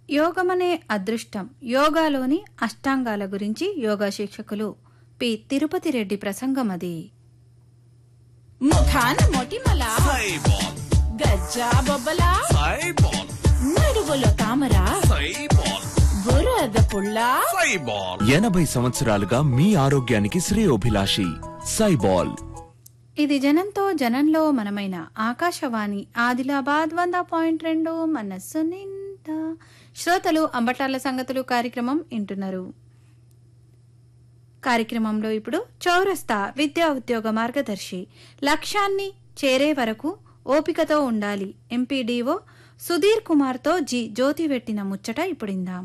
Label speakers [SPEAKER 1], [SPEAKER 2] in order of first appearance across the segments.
[SPEAKER 1] యోగమనే అదృష్టం యోగాలోని అష్టాంగాల గురించి యోగా శిక్షకులు పి తిరుపతి రెడ్డి ప్రసంగం అది
[SPEAKER 2] ముఖాన మొటిమల
[SPEAKER 3] సైబాల్
[SPEAKER 2] గజ్జా బొబ్బల
[SPEAKER 3] సైబాల్
[SPEAKER 2] నడుగులో తామర
[SPEAKER 3] సైబాల్
[SPEAKER 2] బురద పుల్ల
[SPEAKER 3] సైబాల్
[SPEAKER 4] ఎనభై సంవత్సరాలుగా మీ ఆరోగ్యానికి శ్రేయోభిలాషి సైబాల్
[SPEAKER 1] ఇది జనంతో జనంలో మనమైన ఆకాశవాణి ఆదిలాబాద్ వంద పాయింట్ రెండు మనస్సు నిండా శ్రోతలు అంబటాల సంగతులు కార్యక్రమం వింటున్నారు కార్యక్రమంలో ఇప్పుడు చౌరస్తా విద్యా ఉద్యోగ మార్గదర్శి లక్ష్యాన్ని చేరే వరకు ఓపికతో ఉండాలి ఎంపీడీఓ సుధీర్ కుమార్తో జి జ్యోతి పెట్టిన ముచ్చట ఇప్పుడిందాం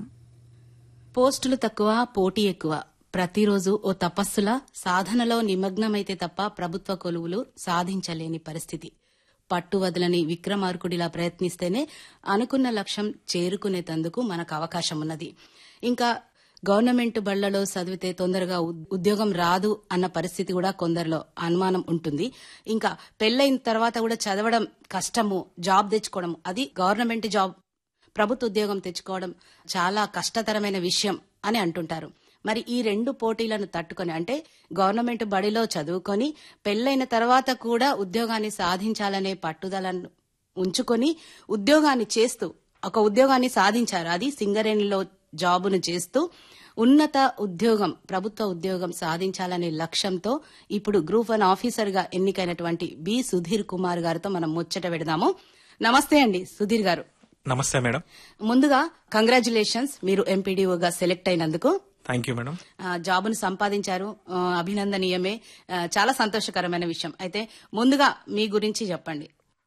[SPEAKER 5] పోస్టులు తక్కువ పోటీ ఎక్కువ ప్రతిరోజు ఓ తపస్సులా సాధనలో నిమగ్నమైతే తప్ప ప్రభుత్వ కొలువులు సాధించలేని పరిస్థితి పట్టు వదలని విక్రమార్కుడిలా ప్రయత్నిస్తేనే అనుకున్న లక్ష్యం చేరుకునేందుకు మనకు అవకాశం ఉన్నది ఇంకా గవర్నమెంట్ బళ్లలో చదివితే తొందరగా ఉద్- ఉద్యోగం రాదు అన్న పరిస్థితి కూడా కొందరిలో అనుమానం ఉంటుంది ఇంకా పెళ్ళైన తర్వాత కూడా చదవడం కష్టము జాబ్ తెచ్చుకోవడం అది గవర్నమెంట్ జాబ్ ప్రభుత్వ ఉద్యోగం తెచ్చుకోవడం చాలా కష్టతరమైన విషయం అని అంటుంటారు మరి ఈ రెండు పోటీలను తట్టుకొని అంటే గవర్నమెంట్ బడిలో చదువుకొని పెళ్లైన తర్వాత కూడా ఉద్యోగాన్ని సాధించాలనే పట్టుదలను ఉంచుకొని ఉద్యోగాన్ని చేస్తూ ఒక ఉద్యోగాన్ని సాధించారు అది సింగరేణిలో జాబును చేస్తూ ఉన్నత ఉద్యోగం ప్రభుత్వ ఉద్యోగం సాధించాలనే లక్ష్యంతో ఇప్పుడు గ్రూప్ వన్ ఆఫీసర్ గా ఎన్నికైనటువంటి బి సుధీర్ కుమార్ గారితో మనం ముచ్చట పెడదాము నమస్తే అండి సుధీర్ గారు
[SPEAKER 6] నమస్తే మేడం
[SPEAKER 5] ముందుగా కంగ్రాచులేషన్స్ మీరు ఎంపీడీఓగా సెలెక్ట్ అయినందుకు
[SPEAKER 6] థ్యాంక్ యూ మేడం
[SPEAKER 5] ఆ, జాబును సంపాదించారు ఆ, అభినందనీయమే ఆ, చాలా సంతోషకరమైన విషయం అయితే ముందుగా మీ గురించి చెప్పండి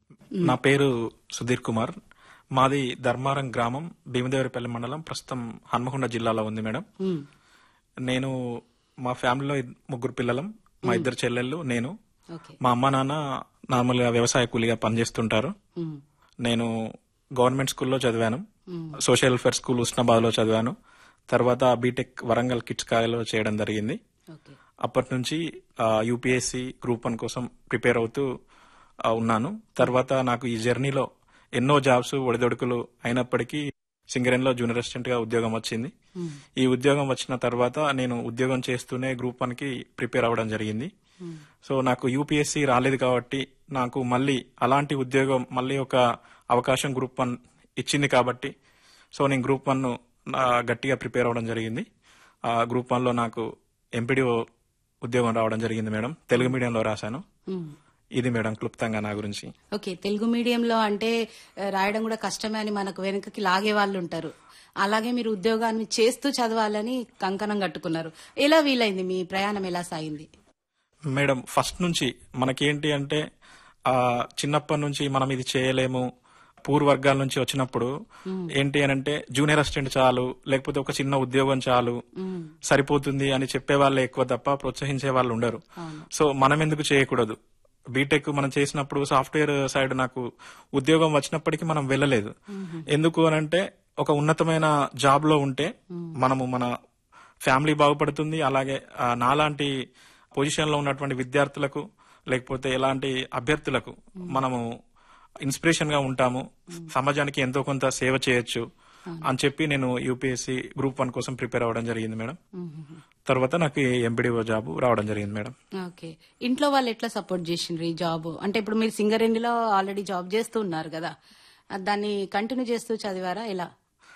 [SPEAKER 6] నా పేరు సుధీర్ కుమార్ మాది ధర్మారం గ్రామం భీమదేవరపల్లి మండలం ప్రస్తుతం హన్మకొండ జిల్లాలో ఉంది మేడం
[SPEAKER 5] ఉమ్,
[SPEAKER 6] నేను మా ఫ్యామిలీలో ఇద్- ముగ్గురు పిల్లలం మా ఇద్దరు చెల్లెళ్ళు నేను
[SPEAKER 5] ఓకే
[SPEAKER 6] మా అమ్మ నాన్న నార్మల్గా వ్యవసాయ కూలీగా పనిచేస్తుంటారు
[SPEAKER 5] ఉమ్,
[SPEAKER 6] నేను గవర్నమెంట్ స్కూల్లో చదివాను సోషల్ వెల్ఫేర్ స్కూల్ ఉస్నాబాద్ లో చదివాను తర్వాత బీటెక్ వరంగల్ కిట్స్ కాయలో చేయడం జరిగింది
[SPEAKER 5] ఓకే
[SPEAKER 6] అప్పటి నుంచి యూపీఎస్సి గ్రూప్ వన్ కోసం ప్రిపేర్ అవుతూ ఆ, ఉన్నాను తర్వాత నాకు ఈ జర్నీలో ఎన్నో జాబ్స్ ఒడిదొడుకులు అయినప్పటికీ సింగరేణిలో జూనియర్ అసిస్టెంట్ గా ఉద్యోగం వచ్చింది ఈ ఉద్యోగం వచ్చిన తర్వాత నేను ఉద్యోగం చేస్తూనే గ్రూప్ వన్ కి ప్రిపేర్ అవ్వడం జరిగింది సో నాకు యూపీఎస్సి రాలేదు కాబట్టి నాకు మళ్ళీ అలాంటి ఉద్యోగం మళ్ళీ ఒక అవకాశం గ్రూప్ వన్ ఇచ్చింది కాబట్టి సో నేను గ్రూప్ వన్ గట్టిగా ప్రిపేర్ అవ్వడం జరిగింది ఆ గ్రూప్ వన్ లో నాకు ఎంపీడీఓ ఉద్యోగం రావడం జరిగింది మేడం తెలుగు మీడియంలో రాశాను
[SPEAKER 5] ఉమ్.
[SPEAKER 6] ఇది మేడం క్లుప్తంగా నా గురించి
[SPEAKER 5] ఓకే తెలుగు మీడియంలో అంటే ఆ, రాయడం కూడా కష్టమే అని మనకు వెనుకకి లాగే వాళ్ళు ఉంటారు అలాగే మీరు ఉద్యోగాన్ని చేస్తూ చదవాలని కంకణం కట్టుకున్నారు ఎలా వీలైంది మీ ప్రయాణం ఎలా సాగింది
[SPEAKER 6] మేడం ఫస్ట్ నుంచి మనకేంటి అంటే ఆ చిన్నప్పటి నుంచి మనం ఇది చేయలేము పూర్ వర్గాల నుంచి వచ్చినప్పుడు ఏంటి అని అంటే జూనియర్ అసిస్టెంట్ చాలు లేకపోతే ఒక చిన్న ఉద్యోగం చాలు సరిపోతుంది అని చెప్పే వాళ్ళే ఎక్కువ తప్ప ప్రోత్సహించే వాళ్ళు ఉండరు సో మనం ఎందుకు చేయకూడదు బీటెక్ మనం చేసినప్పుడు సాఫ్ట్వేర్ సైడ్ నాకు ఉద్యోగం వచ్చినప్పటికీ మనం వెళ్ళలేదు ఎందుకు అని అంటే ఒక ఉన్నతమైన జాబ్ లో ఉంటే మనము మన ఫ్యామిలీ బాగుపడుతుంది అలాగే ఆ, నాలాంటి పొజిషన్ లో ఉన్నటువంటి విద్యార్థులకు లేకపోతే ఎలాంటి అభ్యర్థులకు మనము ఇన్స్పిరేషన్ గా ఉంటాము సమాజానికి ఎంతో కొంత సేవ చేయొచ్చు అని చెప్పి నేను యూపీఎస్సీ గ్రూప్ వన్ కోసం ప్రిపేర్ అవ్వడం జరిగింది మేడం తర్వాత నాకు ఎంపీడీఓ జాబ్ రావడం జరిగింది మేడం
[SPEAKER 5] ఓకే ఇంట్లో వాళ్ళు ఎట్లా సపోర్ట్ చేసిండ్రు ఈ జాబ్ అంటే ఇప్పుడు మీరు సింగరేణిలో ఆల్రెడీ జాబ్ చేస్తూ ఉన్నారు కదా ఆ, దాన్ని కంటిన్యూ చేస్తూ చదివారా ఎలా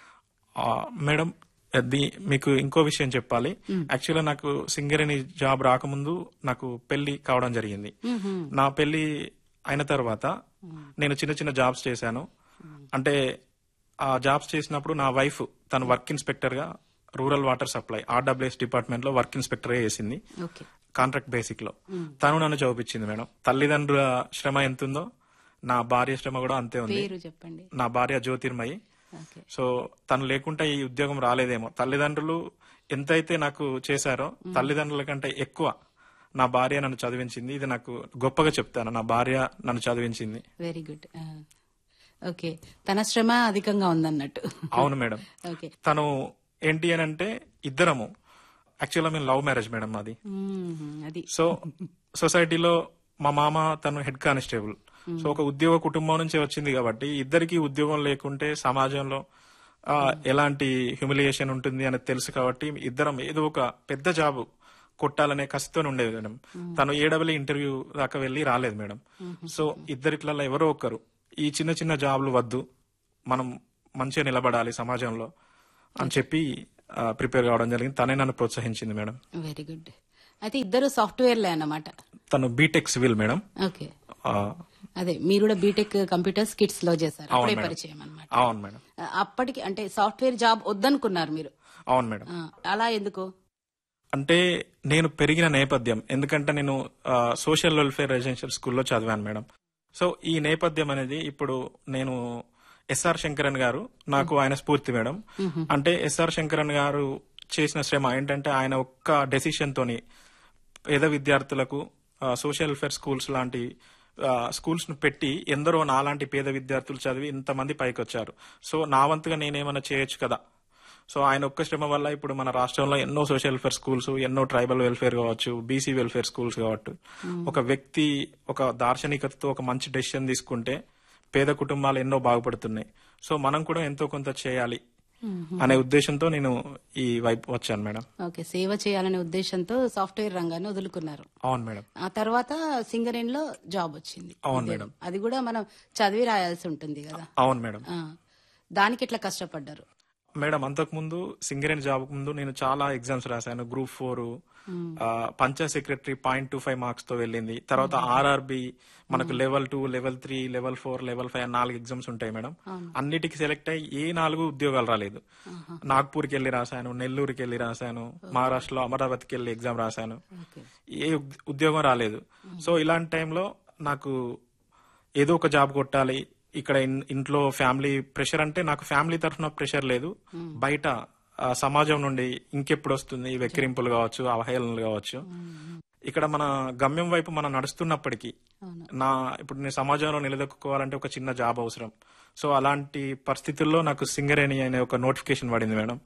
[SPEAKER 6] ఆ, మేడం అది మీకు ఇంకో విషయం చెప్పాలి యాక్చువల్గా నాకు సింగరేణి జాబ్ రాకముందు నాకు పెళ్లి కావడం జరిగింది నా పెళ్లి అయిన తర్వాత నేను చిన్న చిన్న జాబ్స్ చేశాను అంటే ఆ జాబ్స్ చేసినప్పుడు నా వైఫ్ తను వర్క్ ఇన్స్పెక్టర్ గా rural water supply RWS department లో వర్క్ ఇన్స్పెక్టర్ గా చేసింది
[SPEAKER 5] ఓకే
[SPEAKER 6] కాంట్రాక్ట్ బేసిక్ లో తను నన్ను చదివించింది మేడం తల్లిదండ్రుల శ్రమ ఎంత ఉందో నా భార్య శ్రమ కూడా అంతే ఉంది
[SPEAKER 5] పేరు చెప్పండి
[SPEAKER 6] నా భార్య జ్యోతిర్మయి
[SPEAKER 5] ఓకే
[SPEAKER 6] సో తను లేకుంటే ఈ ఉద్యోగం రాలేదేమో తల్లిదండ్రులు ఎంతైతే నాకు చేశారో తల్లిదండ్రుల కంటే ఎక్కువ నా భార్య నన్ను చదివించింది ఇది నాకు గొప్పగా చెప్తాను నా భార్య నన్ను చదివించింది
[SPEAKER 5] వెరీ గుడ్ ఓకే తన శ్రమ అధికంగా ఉందన్నట్టు
[SPEAKER 6] అవును మేడం
[SPEAKER 5] ఓకే
[SPEAKER 6] తను ఏంటి అని అంటే ఇద్దరము యాక్చువల్గా మేము లవ్ మ్యారేజ్ మేడం మాది
[SPEAKER 5] మ్మ్. అది
[SPEAKER 6] సో సొసైటీలో మా మామ తను హెడ్ కానిస్టేబుల్ సో ఒక ఉద్యోగ కుటుంబం నుంచి వచ్చింది కాబట్టి ఇద్దరికి ఉద్యోగం లేకుంటే సమాజంలో ఆ, ఎలాంటి హ్యూమిలియేషన్ ఉంటుంది అనేది తెలుసు కాబట్టి ఇద్దరం ఏదో ఒక పెద్ద జాబ్ కొట్టాలనే కసితో ఉండేది మేడం తను ఏడబ్ల్యూ ఇంటర్వ్యూ దాకా వెళ్ళి రాలేదు మేడం సో ఇద్దరిట్లలో ఎవరో ఒకరు ఈ చిన్న చిన్న జాబ్లు వద్దు మనం మంచిగా నిలబడాలి సమాజంలో అని చెప్పి ప్రిపేర్ కావడం జరిగింది తనే నన్ను ప్రోత్సహించింది మేడం
[SPEAKER 5] వెరీ గుడ్ అయితే ఇద్దరు సాఫ్ట్వేర్లే అన్నమాట
[SPEAKER 6] తను బీటెక్ సివిల్ మేడం
[SPEAKER 5] ఓకే
[SPEAKER 6] ఆ,
[SPEAKER 5] అదే మీరు కూడా బీటెక్ కంప్యూటర్స్ కిట్స్ లో చేశారు
[SPEAKER 6] అవును
[SPEAKER 5] అప్పుడే
[SPEAKER 6] మేడం.
[SPEAKER 5] పరిచయం అనమాట
[SPEAKER 6] అవును మేడం
[SPEAKER 5] అప్పటికి అంటే సాఫ్ట్వేర్ జాబ్ వద్దనుకున్నారు మీరు
[SPEAKER 6] అవును మేడం
[SPEAKER 5] ఆ, అలా ఎందుకు
[SPEAKER 6] అంటే నేను పెరిగిన నేపథ్యం ఎందుకంటే నేను సోషల్ వెల్ఫేర్ రెసిడెన్షియల్ స్కూల్లో చదివాను మేడం సో ఈ నేపథ్యం అనేది ఇప్పుడు నేను ఎస్ఆర్ శంకరన్ గారు నాకు ఆయన స్ఫూర్తి మేడం అంటే ఎస్ఆర్ శంకరన్ గారు చేసిన శ్రమ ఏంటంటే ఆయన ఒక్క డెసిషన్ తోని పేద విద్యార్థులకు సోషల్ వెల్ఫేర్ స్కూల్స్ లాంటి స్కూల్స్ ను పెట్టి ఎందరో నాలాంటి పేద విద్యార్థులు చదివి ఇంతమంది పైకి వచ్చారు సో నా వంతుగా నేనేమైనా చేయొచ్చు కదా సో ఆయన ఒక్క శ్రమ వల్ల ఇప్పుడు మన రాష్ట్రంలో ఎన్నో సోషల్ వెల్ఫేర్ స్కూల్స్ ఎన్నో ట్రైబల్ వెల్ఫేర్ కావచ్చు బీసీ వెల్ఫేర్ స్కూల్స్ కావచ్చు ఒక వ్యక్తి ఒక దార్శనికతతో ఒక మంచి డెసిషన్ తీసుకుంటే పేద కుటుంబాలు ఎన్నో బాగుపడుతున్నాయి సో మనం కూడా ఎంతో కొంత చేయాలి అనే ఉద్దేశంతో నేను ఈ వైపు వచ్చాను మేడం
[SPEAKER 5] ఓకే సేవ చేయాలనే ఉద్దేశంతో సాఫ్ట్వేర్ రంగాన్ని వదులుకున్నారు
[SPEAKER 6] అవును మేడం
[SPEAKER 5] ఆ తర్వాత సింగరేన్ లో జాబ్ వచ్చింది
[SPEAKER 6] అవును
[SPEAKER 5] ఉద్యోగం. అది కూడా మనం చదివి రాయాల్సి ఉంటుంది కదా
[SPEAKER 6] అవును మేడం
[SPEAKER 5] ఆ, దానికి ఎట్లా కష్టపడ్డారు
[SPEAKER 6] మేడం అంతకుముందు సింగరేణి జాబ్ ముందు నేను చాలా ఎగ్జామ్స్ రాశాను group four panchayat secretary point two five marks తో వెళ్ళింది తర్వాత ఆర్ఆర్బి మనకు level two level three level four level five నాలుగు ఎగ్జామ్స్ ఉంటాయి మేడం అన్నిటికి సెలెక్ట్ అయ్యి ఏ నాలుగు ఉద్యోగాలు రాలేదు నాగ్పూర్కి వెళ్ళి రాశాను నెల్లూరుకి వెళ్ళి రాశాను మహారాష్ట్రలో అమరావతికి వెళ్ళి ఎగ్జామ్ రాశాను ఏ ఉద్- ఉద్యోగం రాలేదు సో ఇలాంటి టైంలో నాకు ఏదో ఒక జాబ్ కొట్టాలి ఇక్కడ ఇన్- ఇంట్లో ఫ్యామిలీ ప్రెషర్ అంటే నాకు ఫ్యామిలీ తరఫున ప్రెషర్ లేదు బయట ఆ, సమాజం నుండి ఇంకెప్పుడు వస్తుంది వెక్కిరింపులు కావచ్చు అవహేళనలు కావచ్చు ఇక్కడ మన గమ్యం వైపు మనం నడుస్తున్నప్పటికీ నా ఇప్పుడు నేను సమాజంలో నిలదొక్కుకోవాలంటే ఒక చిన్న జాబ్ అవసరం సో అలాంటి పరిస్థితుల్లో నాకు సింగరేణి అనే ఒక నోటిఫికేషన్ పడింది మేడం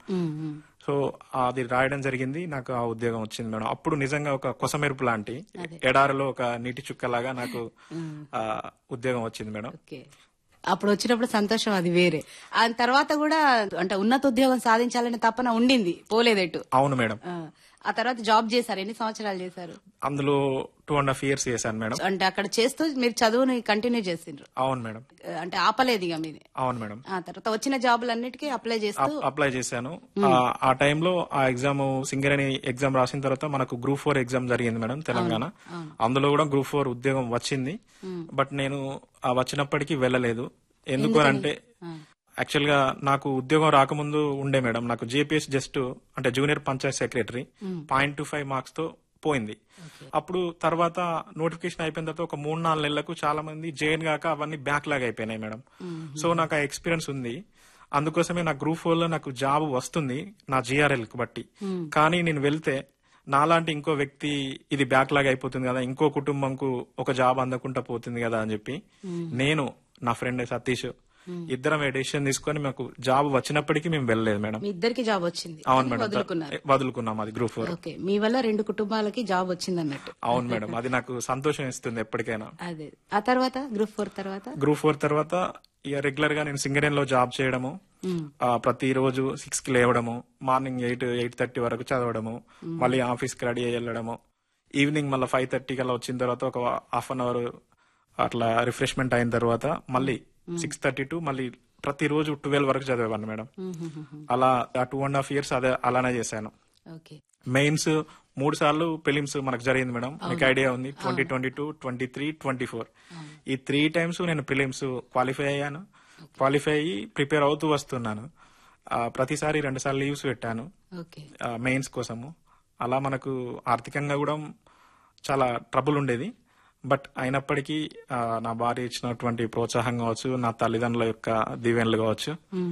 [SPEAKER 6] సో అది రాయడం జరిగింది నాకు ఆ ఉద్యోగం వచ్చింది మేడం అప్పుడు నిజంగా ఒక కొసమెరుపు లాంటి ఎడారిలో ఒక నీటి చుక్కలాగా నాకు ఆ ఉద్యోగం వచ్చింది మేడం
[SPEAKER 5] ఓకే అప్పుడు వచ్చినప్పుడు సంతోషం అది వేరే ఆ తర్వాత కూడా అంటే ఉన్నత ఉద్యోగం సాధించాలనే తపన ఉండింది పోలేదెటు
[SPEAKER 6] అవును మేడం
[SPEAKER 5] ఆ, ఆ తర్వాత జాబ్ చేశారు ఎన్ని సంవత్సరాలు చేశారు
[SPEAKER 6] అందులో టూ అండ్ హాఫ్ ఇయర్స్ చేశాను మేడం
[SPEAKER 5] అంటే అక్కడ చేస్తూ మీరు చదువుని కంటిన్యూ చేసిండ్రు
[SPEAKER 6] అవును మేడం
[SPEAKER 5] ఆ, అంటే ఆపలేదు ఇక మీది
[SPEAKER 6] అవును మేడం
[SPEAKER 5] ఆ తర్వాత వచ్చిన జాబులన్నిటికీ అప్లై చేస్తూ
[SPEAKER 6] అప్- అప్లై చేశాను ఆ- ఆ టైంలో ఆ ఎగ్జామ్ సింగరేణి ఎగ్జామ్ రాసిన తర్వాత మనకు గ్రూప్ ఫోర్ ఎగ్జామ్ జరిగింది మేడం తెలంగాణ అందులో కూడా గ్రూప్ ఫోర్ ఉద్యోగం వచ్చింది బట్ నేను ఆ వచ్చినప్పటికీ వెళ్ళలేదు ఎందుకు అని అంటే యాక్చువల్ గా నాకు ఉద్యోగం రాకముందు ఉండే మేడం నాకు జేపీఎస్ జస్ట్ అంటే junior panchayat secretary point two five marks తో పోయింది అప్పుడు తర్వాత నోటిఫికేషన్ అయిపోయిన తర్వాత ఒక మూడు నాలుగు నెలలకు చాలా మంది జైన్ గాక అవన్నీ బ్యాక్ లాగ్ అయిపోయినాయి మేడం సో నాకు ఆ ఎక్స్పీరియన్స్ ఉంది అందుకోసమే నా గ్రూప్ ఫోర్ లో నాకు జాబ్ వస్తుంది నా జిఆర్ఎల్ కు బట్టి కానీ నేను వెళ్తే నాలాంటి ఇంకో వ్యక్తి ఇది బ్యాక్ లాగ్ అయిపోతుంది కదా ఇంకో కుటుంబంకు ఒక జాబ్ అందకుండా పోతుంది కదా అని చెప్పి నేను నా ఫ్రెండ్ సతీష్ ఇద్దరం డెసిషన్ తీసుకొని మాకు జాబ్ వచ్చినప్పటికీ మేము వెళ్ళలేదు మేడం
[SPEAKER 5] మీ ఇద్దరికి జాబ్ వచ్చింది
[SPEAKER 6] అవును
[SPEAKER 5] కానీ
[SPEAKER 6] మేడం
[SPEAKER 5] వదులుకున్నారు
[SPEAKER 6] వదులుకున్నాం అది గ్రూప్ ఫోర్
[SPEAKER 5] ఓకే మీ వల్ల రెండు కుటుంబాలకి జాబ్ వచ్చింది అన్నట్టు
[SPEAKER 6] అవును మేడం అది నాకు సంతోషం ఇస్తుంది ఎప్పటికైనా
[SPEAKER 5] అదే ఆ తర్వాత గ్రూప్ ఫోర్ తర్వాత
[SPEAKER 6] గ్రూప్ ఫోర్ తర్వాత ఇక రెగ్యులర్ గా నేను సింగరేన్ లో జాబ్ చేయడము ఆ, ప్రతి రోజు సిక్స్ కి లేవడము మార్నింగ్ ఎయిట్ ఎయిట్ థర్టీ వరకు చదవడము మళ్ళీ ఆఫీస్ కి రెడీ అయ్యి వెళ్ళడము ఈవినింగ్ మళ్ళీ ఫైవ్ థర్టీ కల్లా వచ్చిన తర్వాత ఒక హాఫ్ అన్ అవర్ అట్లా రిఫ్రెష్మెంట్ అయిన తర్వాత మళ్ళీ సిక్స్ థర్టీ టు మళ్ళీ ప్రతి రోజు ట్వెల్వ్ వరకు చదివేవాడిని మేడం అలా ఆ టూ అండ్ హాఫ్ ఇయర్స్ అదే అలానే చేశాను
[SPEAKER 5] ఓకే
[SPEAKER 6] మెయిన్స్ మూడు సార్లు ఫిలిమ్స్ మనకు జరిగింది మేడం మీకు ఐడియా ఉంది twenty twenty two twenty three twenty four ఈ త్రీ టైమ్స్ నేను ఫిలిమ్స్ క్వాలిఫై అయ్యాను క్వాలిఫై అయ్యి ప్రిపేర్ అవుతూ వస్తున్నాను ఆ, ప్రతిసారి రెండు సార్లు లీవ్స్ పెట్టాను
[SPEAKER 5] ఓకే
[SPEAKER 6] మెయిన్స్ కోసము అలా మనకు ఆర్థికంగా కూడా చాలా ట్రబుల్ ఉండేది బట్ అయినప్పటికీ ఆ, నా భార్య ఇచ్చినటువంటి ప్రోత్సాహం కావచ్చు నా తల్లిదండ్రుల యొక్క దీవెనలు కావచ్చు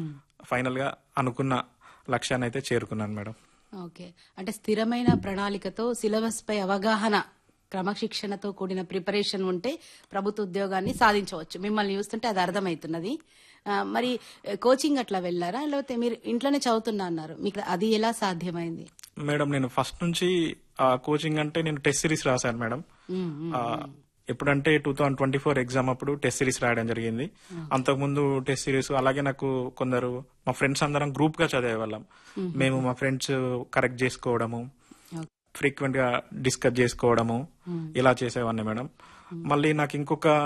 [SPEAKER 6] ఫైనల్ గా అనుకున్న లక్ష్యాన్ని అయితే చేరుకున్నాను మేడం
[SPEAKER 5] ఓకే అంటే స్థిరమైన ప్రణాళికతో సిలబస్ పై అవగాహన క్రమశిక్షణతో కూడిన ప్రిపరేషన్ ఉంటే ప్రభుత్వ ఉద్యోగాన్ని సాధించవచ్చు మిమ్మల్ని చూస్తుంటే అది అర్థమవుతున్నది ఆ, మరి ఏ, కోచింగ్ అట్లా వెళ్ళారా లేకపోతే మీరు ఇంట్లోనే చదువుతున్నా అన్నారు మీకు అది ఎలా సాధ్యమైంది
[SPEAKER 6] మేడం నేను ఫస్ట్ నుంచి ఆ కోచింగ్ అంటే నేను టెస్ట్ సిరీస్ రాశాను మేడం ఆ, ఎప్పుడంటే two thousand twenty four exam అప్పుడు టెస్ట్ సిరీస్ రాయడం జరిగింది అంతకుముందు టెస్ట్ సిరీస్ అలాగే నాకు కొందరు మా ఫ్రెండ్స్ అందరం గ్రూప్ గా చదివేవాళ్ళం మేము మా ఫ్రెండ్స్ కరెక్ట్ చేసుకోవడము ఫ్రీక్వెంట్ గా డిస్కస్ చేసుకోవడము ఇలా చేసేవాడిని మేడం మళ్ళీ నాకు ఇంకొక